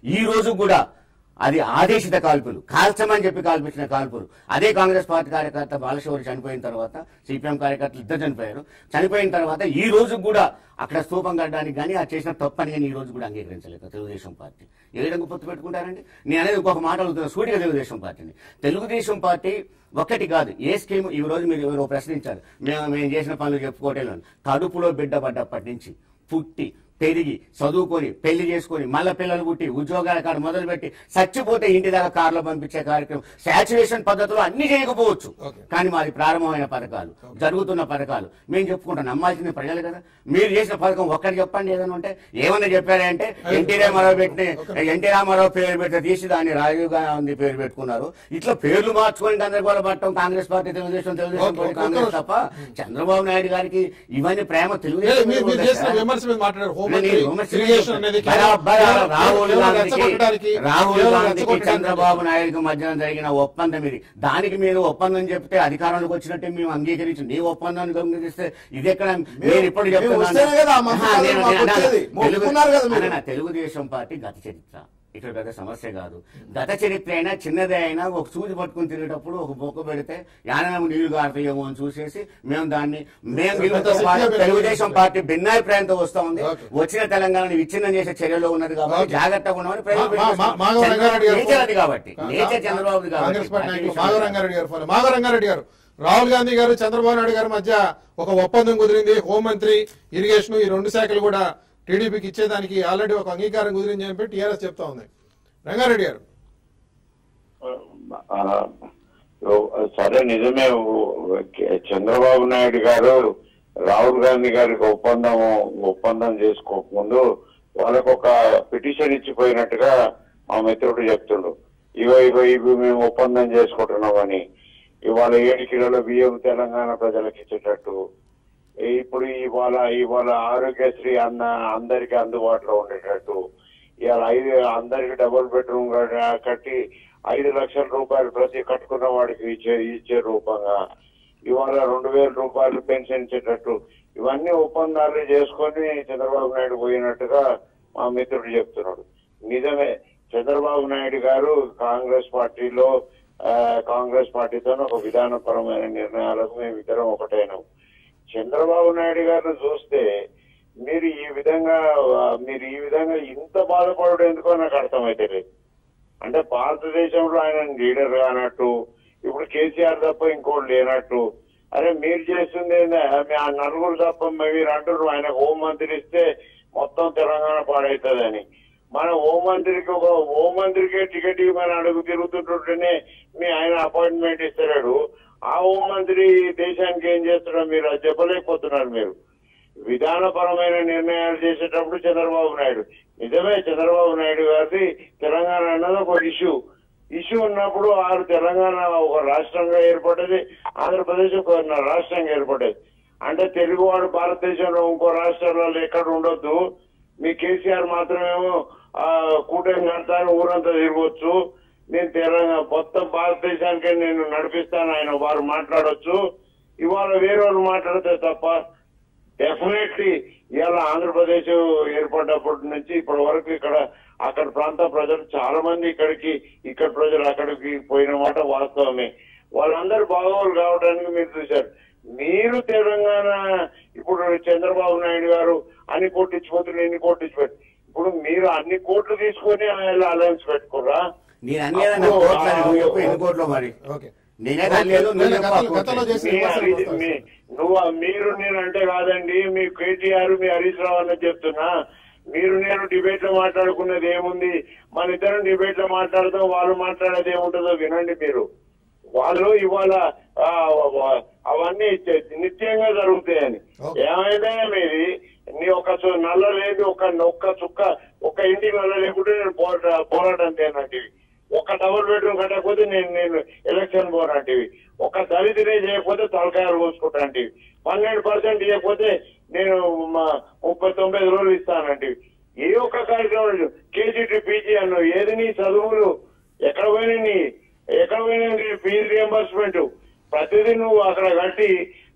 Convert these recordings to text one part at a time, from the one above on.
ఈ రోజు కూడా అది ఆదేశిత కాల్పులు కాల్చమని చెప్పి కాల్పించిన కాల్పులు అదే కాంగ్రెస్ పార్టీ కార్యకర్త బాలశౌరి చనిపోయిన తర్వాత సిపిఎం కార్యకర్తలు ఇద్దరు చనిపోయారు చనిపోయిన తర్వాత ఈ రోజు కూడా అక్కడ స్తూపం కట్టడానికి కానీ ఆ చేసిన తప్పని కానీ ఈ రోజు కూడా అంగీకరించలేదు తెలుగుదేశం పార్టీ ఏ విధంగా పొత్తు పెట్టుకుంటారండి నేను అనేది ఇంకొక మాట అడుగుతున్నా సూటిగా తెలుగుదేశం పార్టీని తెలుగుదేశం పార్టీ ఒక్కటి కాదు ఏ స్కీమ్ ఈ రోజు మీరు ఎవరో ప్రశ్నించారు మేము మేము చేసిన పనులు చెప్పుకోవటం కడుపులో బిడ్డ పడ్డప్పటి నుంచి పుట్టి పెరిగి చదువుకొని పెళ్లి చేసుకొని మళ్ళా పిల్లలు పుట్టి ఉద్యోగాల కాడ మొదలుపెట్టి చచ్చిపోతే ఇంటి దాకా కారులో పంపించే కార్యక్రమం సాచురేషన్ పద్ధతిలో అన్ని చేయకపోవచ్చు Okay. కానీ మాది ప్రారంభమైన పథకాలు జరుగుతున్న పథకాలు మేము చెప్పుకుంటాం నమ్మాల్సింది ప్రజలు కదా మీరు చేసిన పథకం ఒక్కటి చెప్పండి ఏదైనా ఉంటే ఏమన్నా చెప్పారంటే ఎన్టీ రామారావు పెట్టిన ఎన్టీ రామారావు పేరు పెట్టి తీసి దాన్ని రాజీవ్ గాంధీ పేరు పెట్టుకున్నారు ఇట్లా పేర్లు మార్చుకొని గందరగోళ పట్టడం Congress party Telugu Desam Telugu Desam Okay, party, ఒక్క కాంగ్రెస్ నిమిషం. తప్ప చంద్రబాబు నాయుడు గారికి ఇవన్నీ ప్రేమ ఏ, తెలుగుదేశం మీరు మీరు మీద చేసిన ఉందా? విమర్శ మీద మాట్లాడారు హోంమంత్రి నేను విమర్శ ఇరిగేషన్ అనేది బరాబర్ కేవలం- రాహుల్ కేవలం గాంధీకి రెచ్చగొట్టడానికి, రాహుల్ కేవలం గాంధీకి రెచ్చగొట్టడానికి. చంద్రబాబు నాయుడుకి మధ్యన జరిగిన ఒప్పందం ఇది దానికి మీరు ఒప్పందం చెప్తే అధికారంలోకి వచ్చినట్టే మేము అంగీకరించి నీ ఒప్పందాన్ని అంగీకరిస్తే ఇది ఎక్కడ మీరు ఇప్పుడు మీరు చెప్తున్నాను వస్తేనే కదా ఆ మంత్రి ఆహా, పదవి నేను- మాకు నేను- వచ్చేది. తెలుగు- ఒప్పుకున్నారు కదా మీరు. అన్న, తెలుగుదేశం పార్టీ గత చరిత్ర ఇక్కడ పెద్ద సమస్య కాదు గత చరిత్ర అయినా చిన్నదే అయినా ఒక సూది పట్టుకుని తిరిగేటప్పుడు ఒక బొక్క పెడితే యానము నీళ్లు గారుతాయేమో అని చూసేసి మేము దాన్ని మేము వీళ్ళతో పాటు తెలుగుదేశం పార్టీ భిన్నాభిప్రాయంతో వస్తా ఉంది ఓకే. వచ్చిన తెలంగాణని విచ్ఛిన్నం చేసే చర్యలో ఉన్నది కాబట్టి ఓకే. జాగ్రత్తగా ఉన్నామని ప్రజలు మా- మా- మా- మాధవ రంగారెడ్డి గారు నేచర్ అది కాబట్టి కా- నేచర్ చంద్రబాబు కాంగ్రెస్ పార్టీ నాయకులు మాధవ రంగారెడ్డి గారు ఫోన్ మాధవ రంగారెడ్డి గారు రాహుల్ గాంధీ గారు చంద్రబాబు నాయుడు గారి మధ్య ఒక ఒప్పందం కుదిరింది హోంమంత్రి ఇరిగేషన్ ఈ రెండు శాఖలు కూడా టీడీపీకి ఇచ్చేదానికి ఆల్రెడీ ఒక అంగీకారం కుదిరింది అని చెప్పి టీఆర్ఎస్ చెప్తా ఉంది రంగారెడ్డి గారు ఆ, ఓ- సరే నిజమే ఓ- కే- చంద్రబాబు నాయుడు గారు రాహుల్ గాంధీ గారికి ఒప్పందం ఒప్పందం చేసుకోకముందు వాళ్ళకు ఒక పిటిషన్ ఇచ్చిపోయినట్టుగా మా మిత్రుడు చెప్తుండు ఇవో ఇవో ఇవి మేము ఒప్పందం చేసుకుంటున్నామని ఇవాళ ఏడు కిలోల బియ్యం తెలంగాణ ప్రజలకు ఇచ్చేటట్టు ఇప్పుడు ఇవాళ ఇవాళ ఆరోగ్యశ్రీ అన్న అందరికి అందుబాటులో ఉండేటట్టు ఇవాళ ఐదు అందరికి డబుల్ బెడ్రూమ్ క- కట్టి ఐదు లక్షల రూపాయలు ప్రతి కట్టుకున్న వాడికి ఇచ్చే ఇచ్చే రూపంగా ఇవాళ రెండు వేల రూపాయలు పెన్షన్ ఇచ్చేటట్టు ఇవన్నీ ఒప్పందాలు చేసుకొని చంద్రబాబు నాయుడు పోయినట్టుగా మా మిత్రుడు చెప్తున్నాడు నిజమే చంద్రబాబు నాయుడు గారు కాంగ్రెస్ పార్టీలో ఆ, కాంగ్రెస్ పార్టీతో ఒక విధానపరమైన నిర్ణయాలకు మేము ఇద్దరం ఒకటైనాం చంద్రబాబు నాయుడు గారిని చూస్తే మీరు ఈ విధంగా ఆ, మీరు ఈ విధంగా ఇంత బాధపడడం ఎందుకో నాకు అర్థమైతే లేదు అంటే భారతదేశంలో ఆయన లీడర్ కానట్టు ఇప్పుడు కేసీఆర్ తప్ప ఇంకోటి లేనట్టు అరే మీరు చేస్తుంది ఏంది? మీ ఆ నలుగురు తప్ప మీరు అంటున్నారు ఆయన హోంమంత్రి ఇస్తే మొత్తం తెలంగాణ పాడవుతుందని మన హోంమంత్రికి ఒక హోంమంత్రికే టికెట్ ఇవ్వమని అడుగు తిరుగుతుంటుంటేనే మీ ఆయన అపాయింట్మెంట్ ఇస్తున్నాడు ఆ హోంమంత్రి దేశానికి ఏం చేస్తున్నారో మీరు అది చెప్పలేకపోతున్నారు మీరు విధానపరమైన నిర్ణయాలు చేసేటప్పుడు చంద్రబాబు నాయుడు నిజమే చంద్రబాబు నాయుడు గారిది తెలంగాణ అన్నది ఒక ఇష్యూ ఇష్యూ ఉన్నప్పుడు ఆరు తెలంగాణ ఒక రాష్ట్రంగా ఏర్పడ్డది ఆంధ్రప్రదేశ్ ఒక రాష్ట్రంగా ఏర్పడ్డది అంటే తెలుగువాడు భారతదేశంలో ఇంకో రాష్ట్రాలలో ఎక్కడ ఉండొద్దు మీ కేసీఆర్ మాత్రమేమో ఆ కూటమి కడతాను ఊరంతా తిరగవచ్చు నేను తెలంగాణ మొత్తం భారతదేశానికి నేను నడిపిస్తాను ఆయన వారు మాట్లాడొచ్చు ఇవాళ వేరే వాళ్ళు మాట్లాడితే తప్ప డెఫినెట్లీ ఇవాళ ఆంధ్రప్రదేశ్ ఏర్పడ్డప్పటి నుంచి ఇప్పటి వరకు ఇక్కడ అక్కడ ప్రాంత ప్రజలు చాలా మంది ఇక్కడికి ఇక్కడ ప్రజలు అక్కడికి పోయిన మాట వాస్తవమే వాళ్ళందరూ బాగోలు కావడానికి మీరు చూశారు మీరు తెలంగాణ ఇప్పుడు చంద్రబాబు నాయుడు గారు అన్ని కోట్లు ఇచ్చిపోతున్నారు ఎన్ని కోట్లు ఇచ్చిపోయారు ఇప్పుడు మీరు అన్ని కోట్లు తీసుకొని ఆయన అలయన్స్ పెట్టుకోరా నేను అన్నేదా నా కోట్ల నువ్వు చెప్పు ఎన్ని కోట్లు మరి ఓకే నేనే అనలేదు నువ్వు చెప్పు ఆ గతంలో- గతంలో కోట్లు. చేసిన మీ విమర్శలు హరి- వస్తాయి. మీ- నువ్వు మీరు నేను అంటే కాదండి మీ కేటీఆర్ మీ హరీష్ రావు అన్న చెప్తున్నా మీరు నేను డిబేట్ లో మాట్లాడుకున్నది ఏముంది మన ఇద్దరం డిబేట్ లో మాట్లాడతాం వాళ్ళు మాట్లాడేది ఏముంటుందో వినండి మీరు వాళ్ళు ఇవాళ ఆ, వ- అవన్నీ చ- నిత్యంగా జరుగుతాయని ఓకే. ఏమైనా మీది నీ ఒక చు- నల్ల లేదు ఒక ఒక్క చుక్క ఒక ఇంటి నల్ల లేకుంటే నేను పోరాట పోరాటం చేయనంటివి ఒక డబుల్ బెడ్రూమ్ కట్టకపోతే నేను నేను ఎలక్షన్ పోరాంటివి ఒక దళితులే చేయకపోతే తలకాయలు కోసుకుంటాంటివి పన్నెండు పర్సెంట్ ఇవ్వకపోతే నేను మా- ముప్పై తొంభై రోజులు ఇస్తానంటివి ఏ ఒక్క కార్యక్రమం కేజీటీ పీజీ అన్నావు ఏది నీ చదువులు ఎక్కడ పోయినా నీ ఎక్కడ పోయినా నీ ఫీజు రియంబర్స్మెంట్ ప్రతిదీ నువ్వు అక్కడ కట్టి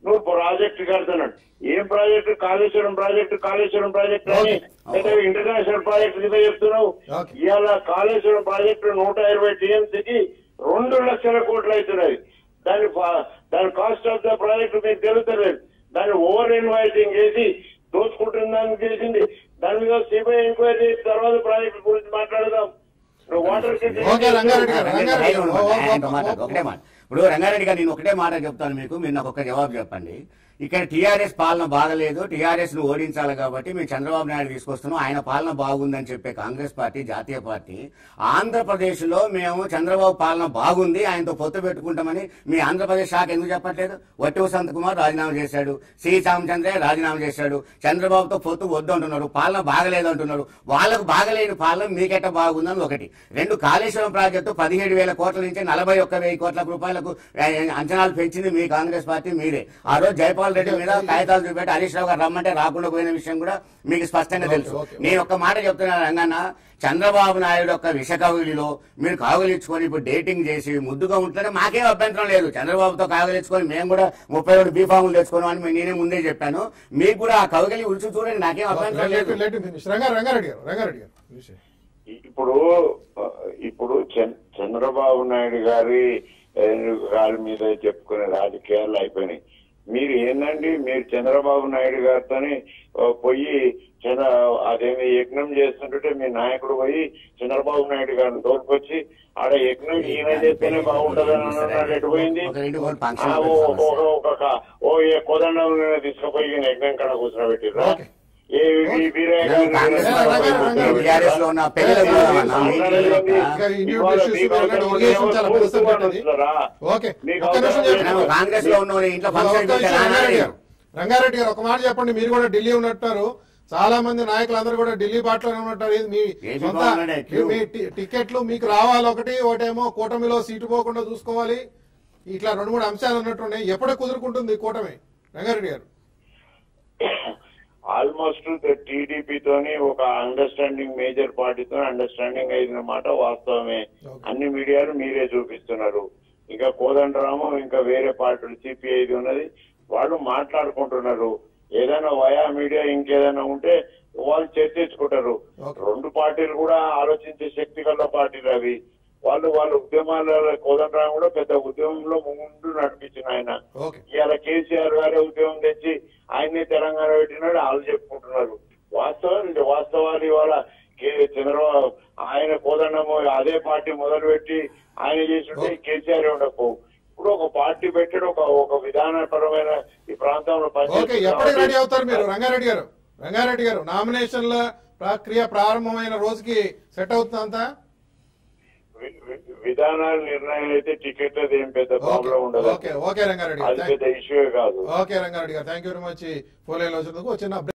నువ్వు ప్రాజెక్ట్ కడుతున్నాడు ఏం project Kaleshwaram project Kaleshwaram project అని Okay. అయితే ఇంటర్నేషనల్ ప్రాజెక్ట్ కింద చెప్తున్నావు Okay. ఇవాళ కాళేశ్వరం ప్రాజెక్టు నూట ఇరవై టీఎంసీకి రెండు లక్షల కోట్లు అవుతున్నది దాని ఫా- దాని కాస్ట్ ఆఫ్ ద ప్రాజెక్ట్ మీకు తెలుస్తలేదు దాన్ని ఓవర్ ఇన్వైటింగ్ చేసి దోచుకుంటుందని చేసింది దాని మీద సిబిఐ ఎంక్వైరీ చేసి తర్వాత ప్రాజెక్ట్ గురించి మాట్లాడదాం నువ్వు వాటర్ ఓకే, రంగారెడ్డి గారు, రంగారెడ్డి రంగారెడ్డి గారు, గారు, ఓ, ఓ, ఆయనతో ఓ, మాట్లాడు, ఓ, ఒకటే మాట ఇప్పుడు రంగారెడ్డి గారు నేను ఒకటే మాట చెప్తాను మీకు మీరు నాకు ఒక జవాబు చెప్పండి ఇక్కడ టీఆర్ఎస్ పాలన బాగలేదు టీఆర్ఎస్ ను ఓడించాలి కాబట్టి మేము చంద్రబాబు నాయుడు తీసుకొస్తున్నాం ఆయన పాలన బాగుందని చెప్పే కాంగ్రెస్ పార్టీ జాతీయ పార్టీ ఆంధ్రప్రదేశ్ లో మేము చంద్రబాబు పాలన బాగుంది ఆయనతో పొత్తు పెట్టుకుంటామని మీ ఆంధ్రప్రదేశ్ శాఖ ఎందుకు చెప్పట్లేదు వట్టి వసంత్ కుమార్ రాజీనామా చేశాడు సి రామచంద్రయ్య రాజీనామా చేశాడు చంద్రబాబుతో పొత్తు వద్దు అంటున్నారు పాలన బాగలేదు అంటున్నారు వాళ్ళకు బాగలేని పాలన మీకెట్ట బాగుందని ఒకటి రెండు కాళేశ్వరం ప్రాజెక్టు పదిహేడు వేల కోట్ల నుంచి నలభై ఒక్క వెయ్యి కోట్ల రూపాయలకు ఆ, అంచనాలు పెంచింది మీ కాంగ్రెస్ పార్టీ మీరే ఆ రోజు జైపాల్ రెడ్డి మీద కాగితాలు చూపెట్టి హరీష్ రావు గారు రమ్మంటే రాకుండా పోయిన విషయం కూడా మీకు స్పష్టంగా తెలుసు ఓకే, ఓకే. నేను ఒక్క మాట చెప్తున్నాను రంగన్న చంద్రబాబు నాయుడు యొక్క విష కవులిలో మీరు కాగులిచ్చుకొని ఇప్పుడు డేటింగ్ చేసి ముద్దుగా ఉంటుంటే మాకేం అభ్యంతరం లేదు చంద్రబాబుతో కాగులిచ్చుకొని మేము కూడా ముప్పై రెండు బీఫాములు తెచ్చుకున్నాం అని నేనే ముందే చెప్పాను మీకు కూడా ఆ కవిగలి ఉడుచు చూడండి నాకేం అభ్యంతరం లేదు లెట్ ఫినిష్ రంగా రంగారెడ్డి గారు రంగారెడ్డి గారు finish చేయండి. ఇప్పుడు ఆ, ఇప్పుడు చంద్ర- చంద్రబాబు నాయుడు గారి ఆ, గారి మీద చెప్పుకునే రాజకీయాలు అయిపోయినాయి మీరు ఏందండి మీరు చంద్రబాబు నాయుడు గారితోని ఆ, పోయి చంద్ర అదేమి యజ్ఞం చేస్తుంటే మీ నాయకుడు పోయి చంద్రబాబు నాయుడు గారిని తోలుకొచ్చి ఆడ యజ్ఞం ఈయన చేస్తేనే బాగుంటదని అన్నాడు ఎటు పోయింది ఒక రెండు కోట్ల ఆ, ఫంక్షన్ ఓ ఒక ఒక క- ఓ ఏ కోదండం తీసుకుపోయి ఈయన యజ్ఞం కాడ కూర్చోబెట్టిర్రా ఓకే. ఏ ఈ వీరయ్య గారిని కాంగ్రెస్ రంగారెడ్డి, టీఆర్ఎస్ లో ఉన్న పెళ్లి ఇంకా ఇండివిజువల్ ఇష్యూస్ ఉన్నాయంటే ఇరిగేషన్ చాలా పెద్ద సబ్జెక్ట్ అది. ఓకే ఒక్క నిమిషం చెప్పండి కాంగ్రెస్ లో ఉన్న ఇంట్లో ఒక్క ఫంక్షన్ నిమిషం రంగారెడ్డి గారు రంగారెడ్డి గారు ఒక మాట చెప్పండి మీరు కూడా ఢిల్లీ ఉన్నట్టారు చాలా మంది నాయకులందరూ కూడా ఢిల్లీ బాటలోనే ఉంటారు ఇది మీ ఏపీ సొంత బాగున్నాడే, క్యూ. మీ టి- టికెట్లు మీకు రావాలి ఒకటి ఒకటేమో కూటమిలో సీటు పోకుండా చూసుకోవాలి ఇట్లా రెండు మూడు అంశాలు ఉన్నట్టున్నాయి ఎప్పుడు కుదురుకుంటుంది ఈ కూటమి రంగారెడ్డి గారు ఆల్మోస్ట్ టీడీపీ తోని ఒక అండర్స్టాండింగ్ మేజర్ పార్టీతో అండర్స్టాండింగ్ అయిన మాట వాస్తవమే Okay. అన్ని మీడియాలు మీరే చూపిస్తున్నారు ఇంకా కోదండరాము ఇంకా వేరే పార్టీలు సిపిఐది ఉన్నది వాళ్ళు మాట్లాడుకుంటున్నారు ఏదైనా వయా మీడియా ఇంకేదైనా ఉంటే వాళ్ళు చర్చించుకుంటారు Okay. రెండు పార్టీలు కూడా ఆలోచించే శక్తి గల పార్టీలు అవి వాళ్ళు వాళ్ళ ఉద్యమాల కోదండరాము కూడా పెద్ద ఉద్యమంలో ముందు నడిపించిన ఆయన ఓకే ఇవాళ కేసీఆర్ గారే ఉద్యమం తెచ్చి ఆయనే తెలంగాణ పెట్టినాడు వాళ్ళు చెప్పుకుంటున్నారు వాస్తవాలు ఇది వాస్తవాలు ఇవాళ కే- చంద్రబాబు ఆయన కోదండము అదే పార్టీ మొదలు పెట్టి ఆయన చేస్తుంటే కేసీఆర్ ఉండకు ఇప్పుడు ఒక పార్టీ పెట్టాడు ఒక ఒక విధానపరమైన ఈ ప్రాంతంలో ఓకే ఎప్పటికి రెడీ పనిచేస్తున్న అవుతారు మీరు రంగారెడ్డి గారు రంగారెడ్డి గారు నామినేషన్ల ప్రక్రియ ప్రారంభమైన రోజుకి సెట్ అవుతుందంతా వి- వి- విధానాలు నిర్ణయాలు అయితే టికెట్లది ఏం పెద్ద ఓకే ప్రాబ్లం ఉండదు ఓకే ఓకే రంగారెడ్డి అది గారు పెద్ద ఇష్యూ కాదు okay Rangareddy garu thank you very much phone line లో వచ్చినందుకు వచ్చిన